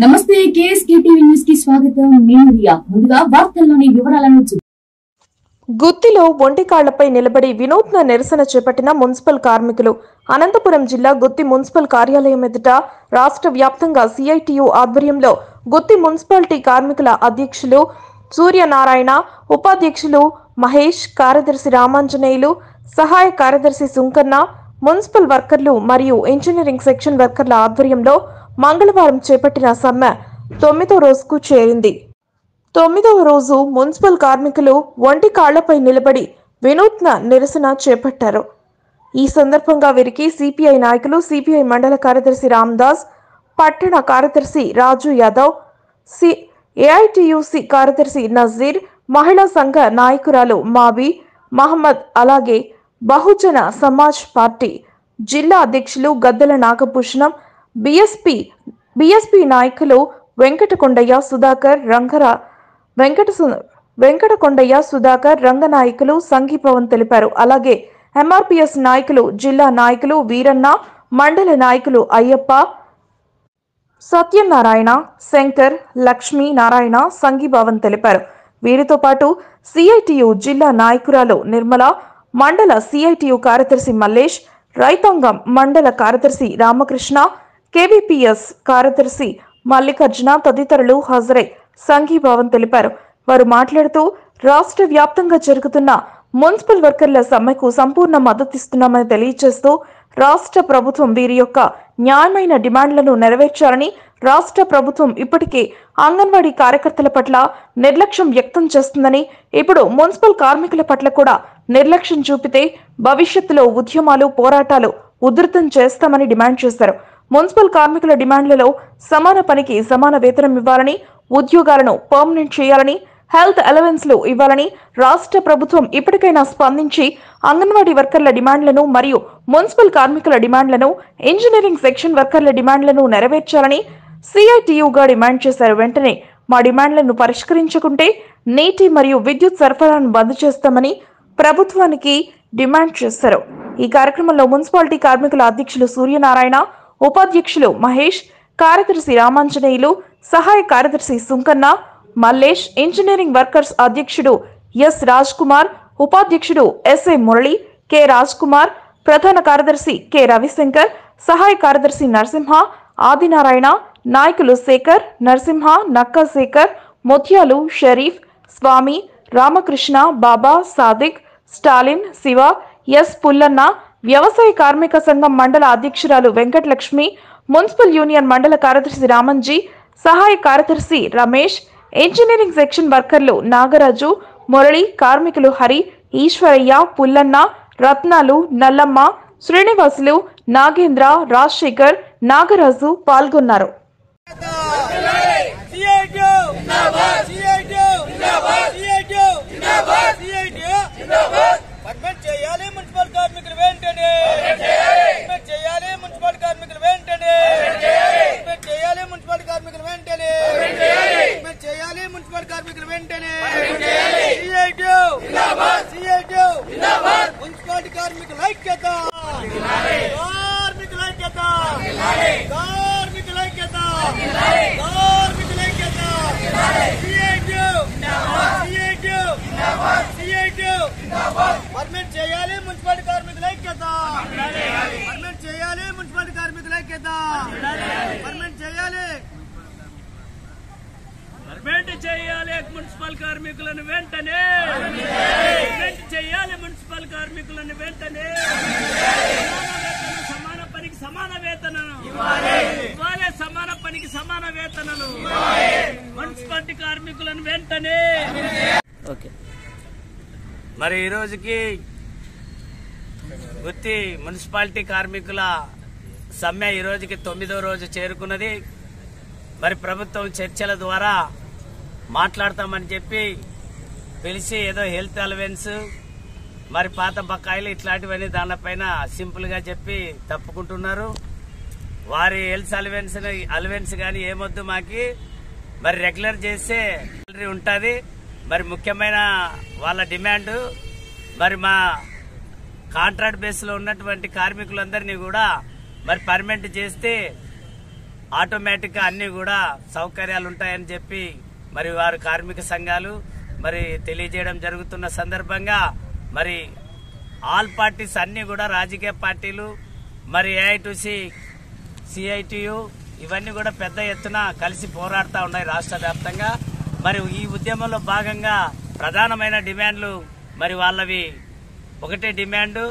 నమస్తే KSK TV news కి స్వాగతం నేను రియా ముందుగా వార్తల్లోని వివరాలను చూ- గుత్తిలో ఒంటికాళ్లపై నిలబడి వినూత్న నిరసన చేపట్టిన మున్సిపల్ కార్మికులు అనంతపురం జిల్లా గుత్తి మున్సిపల్ కార్యాలయం ఎదుట రాష్ట్ర వ్యాప్తంగా సిఐటియు ఆధ్వర్యంలో గుత్తి మున్సిపాలిటీ కార్మికుల అధ్యక్షులు సూర్యనారాయణ ఉపాధ్యక్షులు మహేష్ కార్యదర్శి రామాంజనేయులు సహాయ కార్యదర్శి సుంకన్న మున్సిపల్ వర్కర్లు మరియు ఇంజనీరింగ్ సెక్షన్ వర్కర్ల ఆధ్వర్యంలో మంగళవారం చేపట్టిన సమ్మె తొమ్మిదో రోజుకు చేరింది తొమ్మిదవ రోజు మున్సిపల్ కార్మికులు ఒంటి కాళ్లపై నిలబడి వినూత్న నిరసన చేపట్టారు ఈ సందర్భంగా వీరికి సిపిఐ నాయకులు సిపిఐ మండల కార్యదర్శి రామ్దాస్ పట్టణ కార్యదర్శి రాజు యాదవ్ సి ఏఐటియుసి కార్యదర్శి నజీర్ మహిళా సంఘ నాయకురాలు మాబీ మహమ్మద్ అలాగే బహుజన సమాజ్ పార్టీ జిల్లా అధ్యక్షులు గద్దెల నాగభూషణం బిఎస్పి బిఎస్పి నాయకులు వెంకటకొండయ్య సుధాకర్ రంగరా వెంకట సు- వెంకటకొండయ్య సుధాకర్ రంగనాయకులు సంఘీభావం తెలిపారు అలాగే ఎంఆర్పిఎస్ నాయకులు జిల్లా నాయకులు వీరన్న మండల నాయకులు అయ్యప్ప సత్యనారాయణ శంకర్ లక్ష్మీ నారాయణ సంఘీభావం తెలిపారు వీరితో పాటు సిఐటియు జిల్లా నాయకురాలు నిర్మల మండల సిఐటియు కార్యదర్శి మల్లేష్ రైతాంగం మండల కార్యదర్శి రామకృష్ణ కేవీపీఎస్ కార్యదర్శి మల్లికార్జున తదితరులు హాజరై సంఘీభావం తెలిపారు వారు మాట్లాడుతూ రాష్ట్ర వ్యాప్తంగా జరుగుతున్న మున్సిపల్ వర్కర్ల సమ్మెకు సంపూర్ణ మద్దతిస్తున్నామని తెలియజేస్తూ రాష్ట్ర ప్రభుత్వం వీరి యొక్క న్యాయమైన డిమాండ్లను నెరవేర్చాలని రాష్ట్ర ప్రభుత్వం ఇప్పటికే అంగన్వాడీ కార్యకర్తల పట్ల నిర్లక్ష్యం వ్యక్తం చేస్తుందని ఇప్పుడు మున్సిపల్ కార్మికుల పట్ల కూడా నిర్లక్ష్యం చూపితే భవిష్యత్తులో ఉద్యమాలు పోరాటాలు ఉధృతం చేస్తామని డిమాండ్ చేశారు మున్సిపల్ కార్మికుల డిమాండ్లలో సమాన పనికి సమాన వేతనం ఇవ్వాలని ఉద్యోగాలను పర్మనెంట్ చేయాలని హెల్త్ అలవెన్స్లు ఇవ్వాలని రాష్ట్ర ప్రభుత్వం ఇప్పటికైనా స్పందించి అంగన్వాడీ వర్కర్ల డిమాండ్లను మరియు మున్సిపల్ కార్మికుల డిమాండ్లను ఇంజనీరింగ్ సెక్షన్ వర్కర్ల డిమాండ్లను నెరవేర్చాలని సిఐటియుగా డిమాండ్ చేశారు వెంటనే మా డిమాండ్లను పరిష్కరించకుంటే నీటి మరియు విద్యుత్ సరఫరాను బంద్ చేస్తామని ప్రభుత్వానికి డిమాండ్ చేశారు ఈ కార్యక్రమంలో మున్సిపాలిటీ కార్మికుల అధ్యక్షులు సూర్యనారాయణ ఉపాధ్యక్షులు మహేష్ కార్యదర్శి రామాంజనేయులు సహాయ కార్యదర్శి సుంకన్న మల్లేష్ ఇంజనీరింగ్ వర్కర్స్ అధ్యక్షుడు ఎస్ రాజ్ కుమార్ ఉపాధ్యక్షుడు ఎస్ఐ మురళి కె రాజ్ కుమార్ ప్రధాన కార్యదర్శి కె రవిశంకర్ సహాయ కార్యదర్శి నరసింహ ఆదినారాయణ నాయకులు శేఖర్ నరసింహ నక్కా శేఖర్ ముత్యాలు షరీఫ్ స్వామి రామకృష్ణ బాబా సాదిక్ స్టాలిన్ శివ ఎస్ పుల్లన్న వ్యవసాయ కార్మిక సంఘం మండల అధ్యక్షురాలు వెంకటలక్ష్మి మున్సిపల్ యూనియన్ మండల కార్యదర్శి రామంజీ సహాయ కార్యదర్శి రమేష్ ఇంజనీరింగ్ సెక్షన్ వర్కర్లు నాగరాజు మురళి కార్మికులు హరి ఈశ్వరయ్య పుల్లన్న రత్నాలు నల్లమ్మ శ్రీనివాసులు నాగేంద్ర రాజశేఖర్ నాగరాజు పాల్గొన్నారు CITU CITU CITU CITU permit చేయాలి మున్సిపల్ కార్మికులు వెంటనే పర్మిట్ చేయాలి మున్సిపల్ కార్మికులు వెంటనే పర్మిట్ చేయాలి మున్సిపల్ కార్మికులు వెంటనే పర్మిట్ చేయాలి మున్సిపల్ కార్మికులు వెంటనే సిఐటియు సిఐటియు మున్సిపాలిటీ కార్మికుల ఐక్యత కార్మికుల ఐక్యత కార్మికుల ఐక్యత కార్మికుల ఐక్యత సిఐటియు సిఐటియు సిఐటియు పర్మిట్ చేయాలి మున్సిపాలిటీ కార్మికుల ఐక్యత పర్మిట్ చేయాలి మున్సిపాలిటీ కార్మికుల ఐక్యత పర్మిట్ చేయాలి పర్మనెంట్ చేయాలి మున్సిపల్ కార్మికులను వెంటనే పర్మనెంట్ చేయాలి మున్సిపల్ కార్మికులను వెంటనే సమాన వేతనం, సమాన పనికి సమాన వేతనను ఇవ్వాలి సమాన పనికి సమాన వేతనను మున్సిపాలిటీ కార్మికులను వెంటనే ఓకే మరి ఈ రోజుకి గుత్తి మున్సిపాలిటీ కార్మికుల సమ్మె ఈ రోజుకి తొమ్మిదో రోజు చేరుకున్నది మరి ప్రభుత్వం చర్చల ద్వారా మాట్లాడతామని చెప్పి పిలిచి ఏదో హెల్త్ అలవెన్స్ మరి పాత బకాయిలు ఇట్లాంటివన్నీ దానిపైన సింపుల్ గా చెప్పి తప్పుకుంటున్నారు వారి హెల్త్ అలవెన్స్ అలవెన్స్ కానీ ఏమొద్దు మాకి మరి రెగ్యులర్ చేస్తే salary ఉంటుంది మరి ముఖ్యమైన వాళ్ళ డిమాండ్ మరి మా కాంట్రాక్ట్ బేస్ లో ఉన్నటువంటి కార్మికులందరినీ కూడా మరి పర్మనెంట్ చేస్తే ఆటోమేటిక్గా అన్ని కూడా సౌకర్యాలు ఉంటాయని చెప్పి మరి వారు కార్మిక సంఘాలు మరి తెలియజేయడం జరుగుతున్న సందర్భంగా మరి ఆల్ పార్టీస్ అన్ని కూడా రాజకీయ పార్టీలు మరి ఏఐటీసీ సిఐటియు ఇవన్నీ కూడా పెద్ద ఎత్తున కలిసి పోరాడుతూ ఉన్నాయి రాష్ట్ర వ్యాప్తంగా మరి ఈ ఉద్యమంలో భాగంగా ప్రధానమైన డిమాండ్లు మరి వాళ్ళవి ఒకటే డిమాండు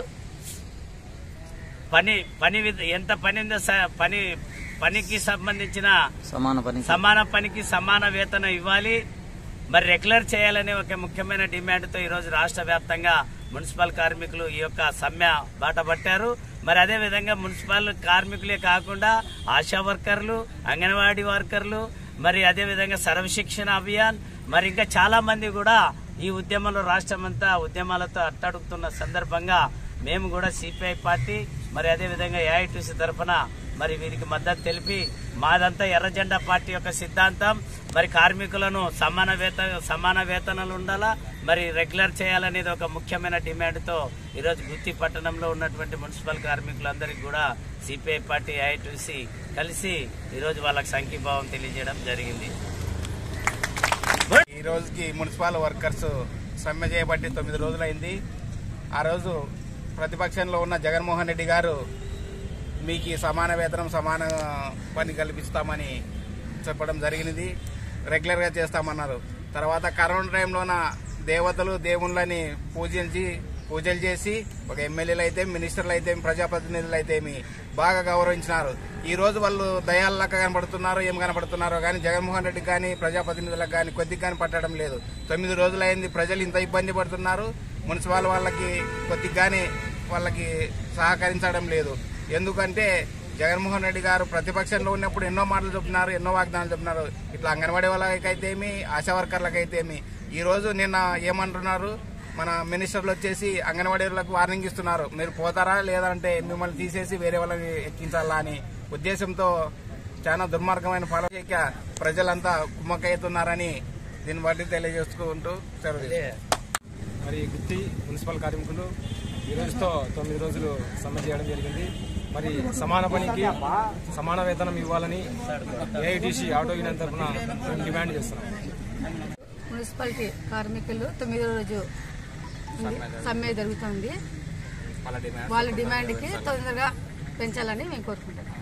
పని పని విధ- ఎంత పని ఉందో స- పని పనికి సంబంధించిన సమాన పని సమాన పనికి సమాన వేతనం ఇవ్వాలి మరి రెగ్యులర్ చేయాలనే ఒక ముఖ్యమైన డిమాండ్తో ఈరోజు రాష్ట్ర వ్యాప్తంగా మున్సిపల్ కార్మికులు ఈ యొక్క సమ్మె బాట పట్టారు మరి అదే విధంగా మున్సిపల్ కార్మికులే కాకుండా ఆశా వర్కర్లు అంగన్వాడీ వర్కర్లు మరి అదే విధంగా సర్వశిక్షణ అభియాన్ మరి ఇంకా చాలా మంది కూడా ఈ ఉద్యమంలో రాష్ట్రమంతా ఉద్యమాలతో అట్టడుగుతున్న సందర్భంగా మేము కూడా సిపిఐ పార్టీ మరి అదే విధంగా ఏఐటీసీ తరఫున మరి వీరికి మద్దతు తెలిపి మాదంతా ఎర్ర జెండా పార్టీ యొక్క సిద్ధాంతం మరి కార్మికులను సమాన వేత సమాన వేతనాలు ఉండాలా మరి రెగ్యులర్ చేయాలనేది ఒక ముఖ్యమైన డిమాండ్తో ఈరోజు గుత్తి పట్టణంలో ఉన్నటువంటి మున్సిపల్ కార్మికులందరికీ కూడా సిపిఐ పార్టీ ఏఐటీసీ కలిసి ఈరోజు వాళ్ళకి సంఘీభావం తెలియజేయడం జరిగింది ఈ రోజుకి మున్సిపల్ వర్కర్స్ సమ్మె చేయబట్టి తొమ్మిది రోజులైంది ఆ రోజు ప్రతిపక్షంలో ఉన్న జగన్మోహన్ రెడ్డి గారు మీకు ఈ సమాన వేతనం సమాన పని కల్పిస్తామని చెప్పడం జరిగినది రెగ్యులర్గా చేస్తామన్నారు తర్వాత కరోనా టైంలోన దేవతలు దేవుళ్ళని పూజించి పూజలు చేసి ఒక ఎమ్మెల్యేలు అయితే మినిస్టర్లు అయితే ప్రజాప్రతినిధులు అయితే బాగా గౌరవించినారు ఈ రోజు వాళ్ళు దయాలక కనబడుతున్నారు ఏం కనబడుతున్నారో కానీ జగన్మోహన్ రెడ్డికి కానీ ప్రజాప్రతినిధులకు కానీ కొద్దిగా కానీ పట్టడం లేదు తొమ్మిది రోజులైంది ప్రజలు ఇంత ఇబ్బంది పడుతున్నారు మున్సిపల్ వాళ్ళకి కొద్దిగానే వాళ్ళకి సహకరించడం లేదు ఎందుకంటే జగన్మోహన్ రెడ్డి గారు ప్రతిపక్షంలో ఉన్నప్పుడు ఎన్నో మాటలు చెప్తున్నారు ఎన్నో వాగ్దానాలు చెప్తున్నారు ఇట్లా అంగన్వాడీ వాళ్ళకైతేమి ఆశా వర్కర్లకైతేమి ఈ రోజు నిన్న ఏమంటున్నారు మన మినిస్టర్లు వచ్చేసి అంగన్వాడీలకు వార్నింగ్ ఇస్తున్నారు మీరు పోతారా లేదంటే మిమ్మల్ని తీసేసి వేరే వాళ్ళని ఎక్కించాలా అని ఉద్దేశంతో చాలా దుర్మార్గమైన ఫలక ప్రజలంతా కుమ్మకైతున్నారని దీన్ని బట్టి తెలియజేసుకుంటూ సెలవు తీసుకుంటున్నాను. మరి గుత్తి మున్సిపల్ కార్మికులు ఈ రోజుతో తొమ్మిది రోజులు సమ్మె చేయడం జరిగింది మరి సమాన పనికి సమాన వేతనం ఇవ్వాలని ఏఐటీసీ ఆటో యూనియన్ తరఫున మేము డిమాండ్ చేస్తున్నాం మున్సిపాలిటీ కార్మికులు తొమ్మిదో రోజు ఉంది. సమ్మె జరుగుతుంది వాళ్ళ డిమాండ్ వాళ్ళ డిమాండ్కి తొందరగా పెంచాలని మేము కోరుకుంటున్నాం